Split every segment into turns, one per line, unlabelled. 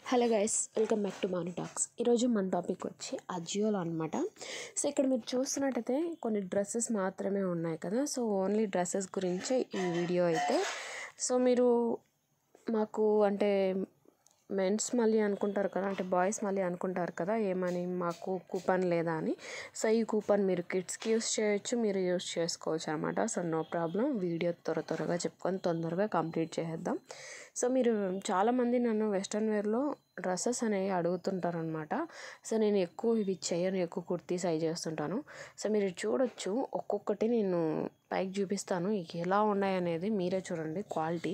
hello guys welcome back to Manu Talks ఈరోజు మన topic వచ్చి అజియోలో అనమాట సో ఇక్కడ మీరు చూస్తున్నట్టయితే కొన్ని డ్రెస్సెస్ మాత్రమే ఉన్నాయి కదా సో ఓన్లీ డ్రెస్సెస్ గురించే ఈ వీడియో అయితే సో మీరు మాకు అంటే మెన్స్ మళ్ళీ అనుకుంటారు కదా అంటే బాయ్స్ మళ్ళీ అనుకుంటారు కదా ఏమని మాకు కూపన్ లేదా అని సో ఈ కూపన్ మీరు కిడ్స్కి యూస్ చేయొచ్చు మీరు యూస్ చేసుకోవచ్చు అనమాట సో నో ప్రాబ్లం వీడియో త్వర త్వరగా చెప్పుకొని తొందరగా కంప్లీట్ చేసేద్దాం సో మీరు చాలామంది నన్ను వెస్ట్రన్ వేర్లో డ్రెస్సెస్ అనేవి అడుగుతుంటారు అనమాట సో నేను ఎక్కువ ఇవి చేయను ఎక్కువ కుర్తీస్ అవి చేస్తుంటాను సో మీరు చూడొచ్చు ఒక్కొక్కటి నేను పైకి చూపిస్తాను ఎలా ఉన్నాయి అనేది మీరే చూడండి క్వాలిటీ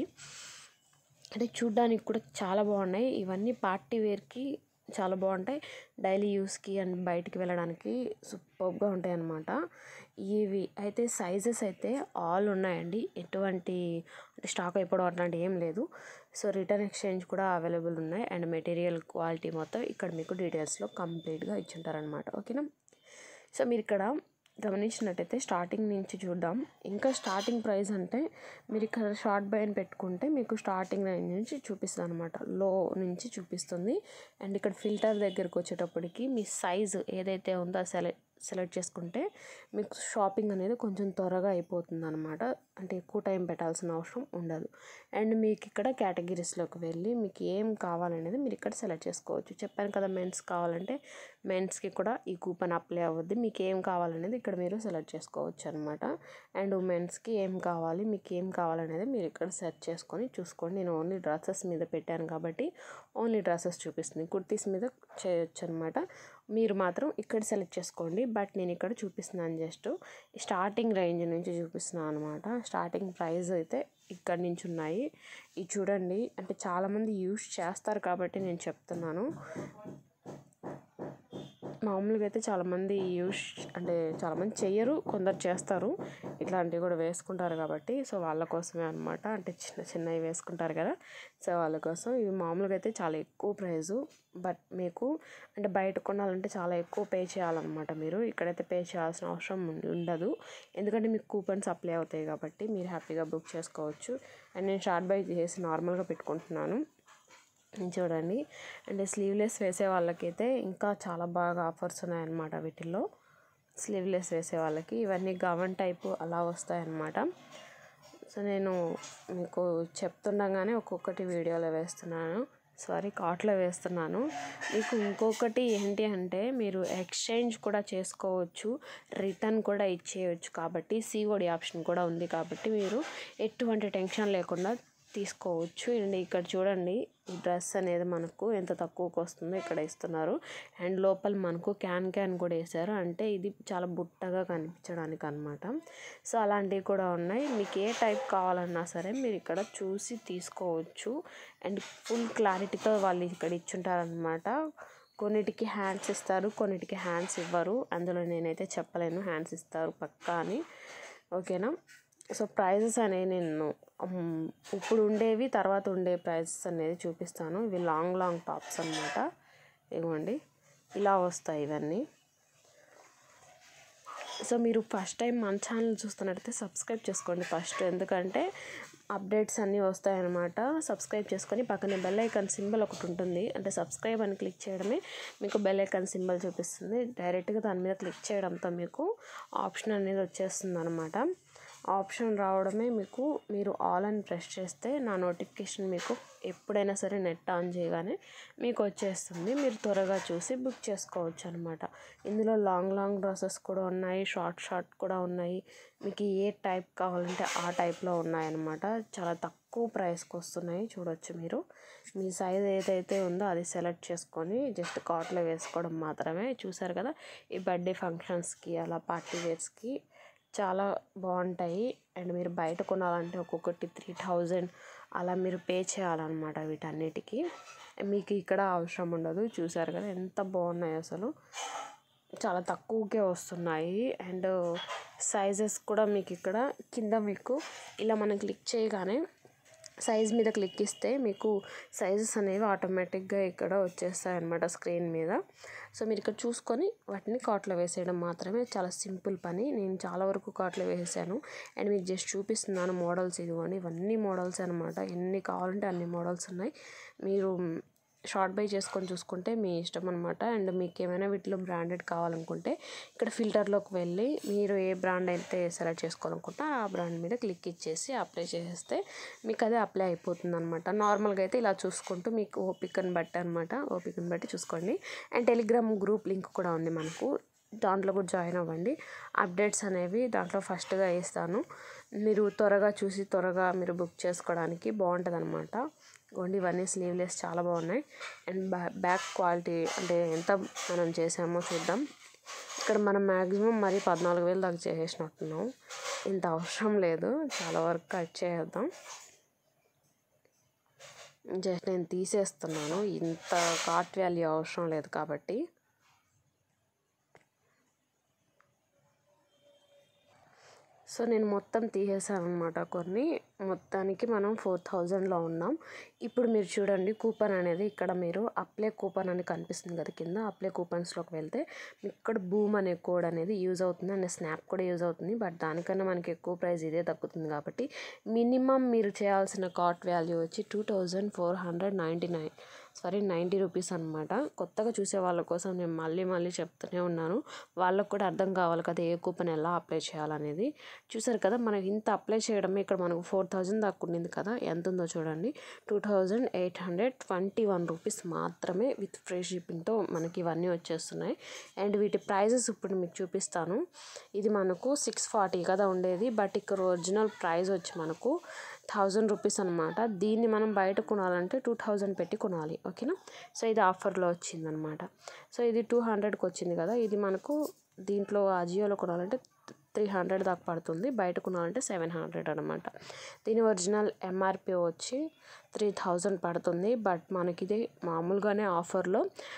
అంటే చూడ్డానికి కూడా చాలా బాగున్నాయి ఇవన్నీ పార్టీ వేర్కి చాలా బాగుంటాయి డైలీ యూస్కి అండ్ బయటికి వెళ్ళడానికి సూపర్గా ఉంటాయి అన్నమాట ఇవి అయితే సైజెస్ అయితే ఆల్ ఉన్నాయండి ఎటువంటి స్టాక్ అయిపోవడం అట్లాంటి ఏం లేదు సో రిటర్న్ ఎక్స్చేంజ్ కూడా అవైలబుల్ ఉన్నాయి అండ్ మెటీరియల్ క్వాలిటీ మొత్తం ఇక్కడ మీకు డీటెయిల్స్లో కంప్లీట్గా ఇచ్చుంటారనమాట ఓకేనా సో మీరు ఇక్కడ గమనించినట్టయితే స్టార్టింగ్ నుంచి చూద్దాం ఇంకా స్టార్టింగ్ ప్రైస్ అంటే మీరు ఇక్కడ షార్ట్ బైన్ పెట్టుకుంటే మీకు స్టార్టింగ్ రేంజ్ నుంచి చూపిస్తుంది అనమాట లో నుంచి చూపిస్తుంది అండ్ ఇక్కడ ఫిల్టర్ దగ్గరకు వచ్చేటప్పటికి మీ సైజు ఏదైతే ఉందో సెలెక్ట్ సెలెక్ట్ చేసుకుంటే మీకు షాపింగ్ అనేది కొంచెం త్వరగా అయిపోతుంది అనమాట అంటే ఎక్కువ టైం పెట్టాల్సిన అవసరం ఉండదు అండ్ మీకు ఇక్కడ కేటగిరీస్లోకి వెళ్ళి మీకు ఏం కావాలనేది మీరు ఇక్కడ సెలెక్ట్ చేసుకోవచ్చు చెప్పాను కదా మెన్స్ కావాలంటే మెన్స్కి కూడా ఈ కూపన్ అప్లై అవ్వద్ది మీకు ఏం కావాలనేది ఇక్కడ మీరు సెలెక్ట్ చేసుకోవచ్చు అనమాట అండ్ ఉమెన్స్కి ఏం కావాలి మీకు ఏం కావాలనేది మీరు ఇక్కడ సెర్చ్ చేసుకొని చూసుకోండి నేను ఓన్లీ డ్రెస్సెస్ మీద పెట్టాను కాబట్టి ఓన్లీ డ్రెస్సెస్ చూపిస్తుంది కుర్తీస్ మీద చేయొచ్చు అనమాట మీరు మాత్రం ఇక్కడ సెలెక్ట్ చేసుకోండి బట్ నేను ఇక్కడ చూపిస్తున్నాను జస్ట్ స్టార్టింగ్ రేంజ్ నుంచి చూపిస్తున్నాను అనమాట స్టార్టింగ్ ప్రైస్ అయితే ఇక్కడ నుంచి ఉన్నాయి ఇది చూడండి అంటే చాలామంది యూస్ చేస్తారు కాబట్టి నేను చెప్తున్నాను మామూలుగా అయితే చాలామంది యూస్ అంటే చాలామంది చెయ్యరు కొందరు చేస్తారు ఇట్లాంటివి కూడా వేసుకుంటారు కాబట్టి సో వాళ్ళ కోసమే అనమాట అంటే చిన్న చిన్నవి వేసుకుంటారు కదా సో వాళ్ళ కోసం ఇవి మామూలుగా అయితే చాలా ఎక్కువ ప్రైజు బట్ మీకు అంటే బయట కొనాలంటే చాలా ఎక్కువ పే చేయాలన్నమాట మీరు ఇక్కడైతే పే చేయాల్సిన అవసరం ఉండదు ఎందుకంటే మీకు కూపన్స్ అప్లై అవుతాయి కాబట్టి మీరు హ్యాపీగా బుక్ చేసుకోవచ్చు అండ్ నేను షార్ట్ బై చేసి నార్మల్గా పెట్టుకుంటున్నాను చూడండి అండ్ స్లీవ్లెస్ వేసే వాళ్ళకైతే ఇంకా చాలా బాగా ఆఫర్స్ ఉన్నాయన్నమాట వీటిల్లో స్లీవ్లెస్ వేసే వాళ్ళకి ఇవన్నీ గవన్ టైపు అలా వస్తాయన్నమాట సో నేను మీకు చెప్తుండగానే ఒక్కొక్కటి వీడియోలో వేస్తున్నాను సారీ కార్ట్లో వేస్తున్నాను మీకు ఇంకొకటి ఏంటి అంటే మీరు ఎక్స్చేంజ్ కూడా చేసుకోవచ్చు రిటర్న్ కూడా ఇచ్చేయచ్చు కాబట్టి సిఓడి ఆప్షన్ కూడా ఉంది కాబట్టి మీరు ఎటువంటి టెన్షన్ లేకుండా తీసుకోవచ్చు అండ్ ఇక్కడ చూడండి ఈ డ్రెస్ అనేది మనకు ఎంత తక్కువకి వస్తుందో ఇక్కడ ఇస్తున్నారు అండ్ లోపల మనకు క్యాన్ క్యాన్ కూడా వేసారు అంటే ఇది చాలా బుట్టగా కనిపించడానికి అనమాట సో అలాంటివి కూడా ఉన్నాయి మీకు ఏ టైప్ కావాలన్నా సరే మీరు ఇక్కడ చూసి తీసుకోవచ్చు అండ్ ఫుల్ క్లారిటీతో వాళ్ళు ఇక్కడ ఇచ్చుంటారనమాట కొన్నిటికి హ్యాండ్స్ ఇస్తారు కొన్నిటికి హ్యాండ్స్ ఇవ్వరు అందులో నేనైతే చెప్పలేను హ్యాండ్స్ ఇస్తారు పక్కా అని ఓకేనా సో ప్రైజెస్ అనేవి నేను ఇప్పుడు ఉండేవి తర్వాత ఉండే ప్రైజెస్ అనేది చూపిస్తాను ఇవి లాంగ్ లాంగ్ టాప్స్ అనమాట ఇవ్వండి ఇలా వస్తాయి ఇవన్నీ సో మీరు ఫస్ట్ టైం మన ఛానల్ చూస్తున్నట్టయితే సబ్స్క్రైబ్ చేసుకోండి ఫస్ట్ ఎందుకంటే అప్డేట్స్ అన్నీ వస్తాయన్నమాట సబ్స్క్రైబ్ చేసుకొని పక్కనే బెల్ ఐకాన్ సింబల్ ఒకటి ఉంటుంది అంటే సబ్స్క్రైబ్ అని క్లిక్ చేయడమే మీకు బెల్ ఐకాన్ సింబల్ చూపిస్తుంది డైరెక్ట్గా దాని మీద క్లిక్ చేయడంతో మీకు ఆప్షన్ అనేది వచ్చేస్తుంది అనమాట ఆప్షన్ రావడమే మీకు మీరు ఆల్ అని ప్రెస్ చేస్తే నా నోటిఫికేషన్ మీకు ఎప్పుడైనా సరే నెట్ ఆన్ చేయగానే మీకు వచ్చేస్తుంది మీరు త్వరగా చూసి బుక్ చేసుకోవచ్చు అనమాట ఇందులో లాంగ్ లాంగ్ డ్రెస్సెస్ కూడా ఉన్నాయి షార్ట్ షార్ట్ కూడా ఉన్నాయి మీకు ఏ టైప్ కావాలంటే ఆ టైప్లో ఉన్నాయన్నమాట చాలా తక్కువ ప్రైస్కి వస్తున్నాయి చూడొచ్చు మీరు మీ సైజ్ ఏదైతే ఉందో అది సెలెక్ట్ చేసుకొని జస్ట్ కార్ట్లో వేసుకోవడం మాత్రమే చూసారు కదా ఈ బర్త్డే ఫంక్షన్స్కి అలా పార్టీ వేర్స్కి చాలా బాగుంటాయి అండ్ మీరు బయట కొనాలంటే ఒక్కొక్కటి త్రీ థౌజండ్ అలా మీరు పే చేయాలన్నమాట వీటన్నిటికీ మీకు ఇక్కడ అవసరం ఉండదు చూసారు కదా ఎంత బాగున్నాయి అసలు చాలా తక్కువకే వస్తున్నాయి అండ్ సైజెస్ కూడా మీకు ఇక్కడ కింద మీకు ఇలా మనం క్లిక్ చేయగానే సైజ్ మీద క్లిక్ ఇస్తే మీకు సైజెస్ అనేవి ఆటోమేటిక్గా ఇక్కడ వచ్చేస్తాయి అన్నమాట స్క్రీన్ మీద సో మీరు ఇక్కడ చూసుకొని వాటిని కార్ట్లో వేసేయడం మాత్రమే చాలా సింపుల్ పని నేను చాలా వరకు కార్ట్లో వేసాను అండ్ మీకు జస్ట్ చూపిస్తున్నాను మోడల్స్ ఇదిగోండి ఇవన్నీ మోడల్స్ అనమాట ఎన్ని కావాలంటే అన్ని మోడల్స్ ఉన్నాయి మీరు షార్ట్ బై చేసుకొని చూసుకుంటే మీ ఇష్టం అనమాట అండ్ మీకు ఏమైనా వీటిలో బ్రాండెడ్ కావాలనుకుంటే ఇక్కడ ఫిల్టర్లోకి వెళ్ళి మీరు ఏ బ్రాండ్ అయితే సెలెక్ట్ చేసుకోవాలనుకుంటారో ఆ బ్రాండ్ మీద క్లిక్ ఇచ్చేసి అప్లై చేసేస్తే మీకు అదే అప్లై అయిపోతుంది అనమాట నార్మల్గా అయితే ఇలా చూసుకుంటూ మీకు ఓపికని బట్టి అనమాట ఓపికని బట్టి చూసుకోండి అండ్ టెలిగ్రామ్ గ్రూప్ లింక్ కూడా ఉంది మనకు దాంట్లో కూడా జాయిన్ అవ్వండి అప్డేట్స్ అనేవి దాంట్లో ఫస్ట్గా వేస్తాను మీరు త్వరగా చూసి త్వరగా మీరు బుక్ చేసుకోవడానికి బాగుంటుంది అనమాట ఇదిగోండి ఇవన్నీ స్లీవ్లెస్ చాలా బాగున్నాయి అండ్ బ్యా బ్యాక్ క్వాలిటీ అంటే ఎంత మనం చేసామో చూద్దాం ఇక్కడ మనం మ్యాక్సిమం మరి పద్నాలుగు వేలు దాకా చేసేసినట్టున్నాం ఇంత అవసరం లేదు చాలా వరకు కట్ చేద్దాం జస్ట్ నేను తీసేస్తున్నాను ఇంత కార్ట్ వాల్యూ అవసరం లేదు కాబట్టి సో నేను మొత్తం తీసేసాను అనమాట కొన్ని మొత్తానికి మనం ఫోర్ థౌజండ్లో ఉన్నాం ఇప్పుడు మీరు చూడండి కూపన్ అనేది ఇక్కడ మీరు అప్లై కూపన్ అని కనిపిస్తుంది కదా కింద అప్లై కూపన్స్లోకి వెళ్తే ఇక్కడ బూమ్ అనే కోడ్ అనేది యూజ్ అవుతుంది అండ్ స్నాప్ కూడా యూజ్ అవుతుంది బట్ దానికన్నా మనకి ఎక్కువ ప్రైస్ ఇదే తగ్గుతుంది కాబట్టి మినిమం మీరు చేయాల్సిన కార్ట్ వాల్యూ వచ్చి two thousand four hundred ninety nine sorry ninety rupees అనమాట కొత్తగా చూసే వాళ్ళ కోసం నేను మళ్ళీ మళ్ళీ చెప్తూనే ఉన్నాను వాళ్ళకు కూడా అర్థం కావాలి కదా ఏ కూపన్ ఎలా అప్లై చేయాలనేది చూసారు కదా మనకి ఇంత అప్లై చేయడమే ఇక్కడ మనకు ఫోర్ థౌజండ్ దాకా ఉండింది కదా ఎంత ఉందో చూడండి two thousand eight hundred twenty one rupees మాత్రమే విత్ ఫ్రీ షిప్పింగ్తో మనకి ఇవన్నీ వచ్చేస్తున్నాయి అండ్ వీటి ప్రైజెస్ ఇప్పుడు మీకు చూపిస్తాను ఇది మనకు సిక్స్ ఫార్టీ కదా ఉండేది బట్ ఇక్కడ ఒరిజినల్ ప్రైస్ వచ్చి మనకు థౌజండ్ రూపీస్ అనమాట దీన్ని మనం బయట కొనాలంటే టూ థౌజండ్ పెట్టి కొనాలి ఓకేనా సో ఇది ఆఫర్లో వచ్చిందనమాట సో ఇది టూ హండ్రెడ్కి వచ్చింది కదా ఇది మనకు దీంట్లో అజియోలో కొనాలంటే త్రీ హండ్రెడ్ దాకా పడుతుంది బయట కొనాలంటే సెవెన్ హండ్రెడ్ అనమాట దీని ఒరిజినల్ ఎంఆర్పి వచ్చి త్రీ థౌజండ్ పడుతుంది బట్ మనకి ఇది మామూలుగానే ఆఫర్లో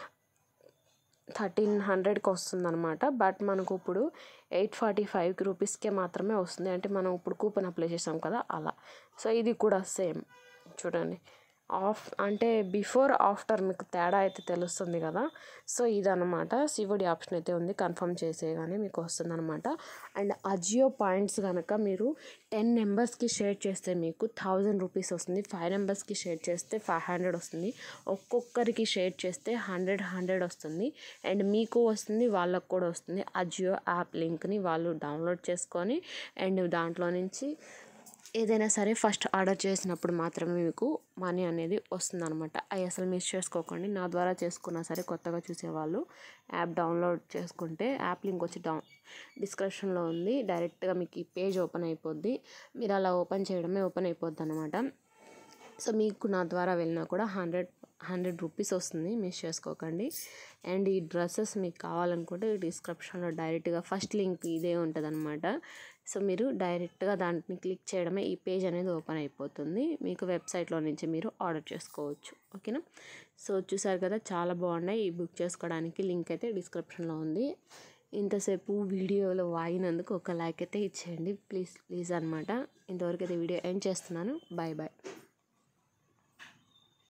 థర్టీన్ హండ్రెడ్కి వస్తుంది అనమాట బట్ మనకు ఇప్పుడు ఎయిట్ ఫార్టీ ఫైవ్ రూపీస్కే మాత్రమే వస్తుంది అంటే మనం ఇప్పుడు కూపన్ అప్లై చేసాం కదా అలా సో ఇది కూడా సేమ్ చూడండి ఆఫ్ అంటే బిఫోర్ ఆఫ్టర్ మీకు తేడా అయితే తెలుస్తుంది కదా సో ఇదనమాట సివడి ఆప్షన్ అయితే ఉంది కన్ఫర్మ్ చేసేగానే మీకు వస్తుంది అనమాట అండ్ అజియో పాయింట్స్ కనుక మీరు టెన్ నెంబర్స్కి షేర్ చేస్తే మీకు థౌజండ్ రూపీస్ వస్తుంది ఫైవ్ నెంబర్స్కి షేర్ చేస్తే ఫైవ్ హండ్రెడ్ వస్తుంది ఒక్కొక్కరికి షేర్ చేస్తే హండ్రెడ్ హండ్రెడ్ వస్తుంది అండ్ మీకు వస్తుంది వాళ్ళకు కూడా వస్తుంది అజియో యాప్ లింక్ని వాళ్ళు డౌన్లోడ్ చేసుకొని అండ్ దాంట్లో నుంచి ఏదైనా సరే ఫస్ట్ ఆర్డర్ చేసినప్పుడు మాత్రమే మీకు మనీ అనేది వస్తుందన్నమాట అవి అసలు మిస్ చేసుకోకండి నా ద్వారా చేసుకున్నా సరే కొత్తగా చూసేవాళ్ళు యాప్ డౌన్లోడ్ చేసుకుంటే యాప్ లింక్ వచ్చి డౌన్ డిస్క్రిప్షన్లో ఉంది డైరెక్ట్గా మీకు ఈ పేజ్ ఓపెన్ అయిపోద్ది మీరు అలా ఓపెన్ చేయడమే ఓపెన్ అయిపోద్ది అనమాట సో మీకు నా ద్వారా వెళ్ళినా కూడా హండ్రెడ్ హండ్రెడ్ రూపీస్ వస్తుంది మిస్ చేసుకోకండి అండ్ ఈ డ్రెస్సెస్ మీకు కావాలనుకుంటే డిస్క్రిప్షన్లో డైరెక్ట్గా ఫస్ట్ లింక్ ఇదే ఉంటుంది అనమాట సో మీరు డైరెక్ట్గా దాంట్ని క్లిక్ చేయడమే ఈ పేజ్ అనేది ఓపెన్ అయిపోతుంది మీకు వెబ్సైట్లో నుంచి మీరు ఆర్డర్ చేసుకోవచ్చు ఓకేనా సో చూసారు కదా చాలా బాగున్నాయి ఈ బుక్ చేసుకోవడానికి లింక్ అయితే డిస్క్రిప్షన్లో ఉంది ఇంతసేపు వీడియోలో వాగినందుకు ఒక లైక్ అయితే ఇచ్చేయండి ప్లీజ్ ప్లీజ్ అనమాట ఇంతవరకు అయితే వీడియో ఎండ్ చేస్తున్నాను బాయ్ బాయ్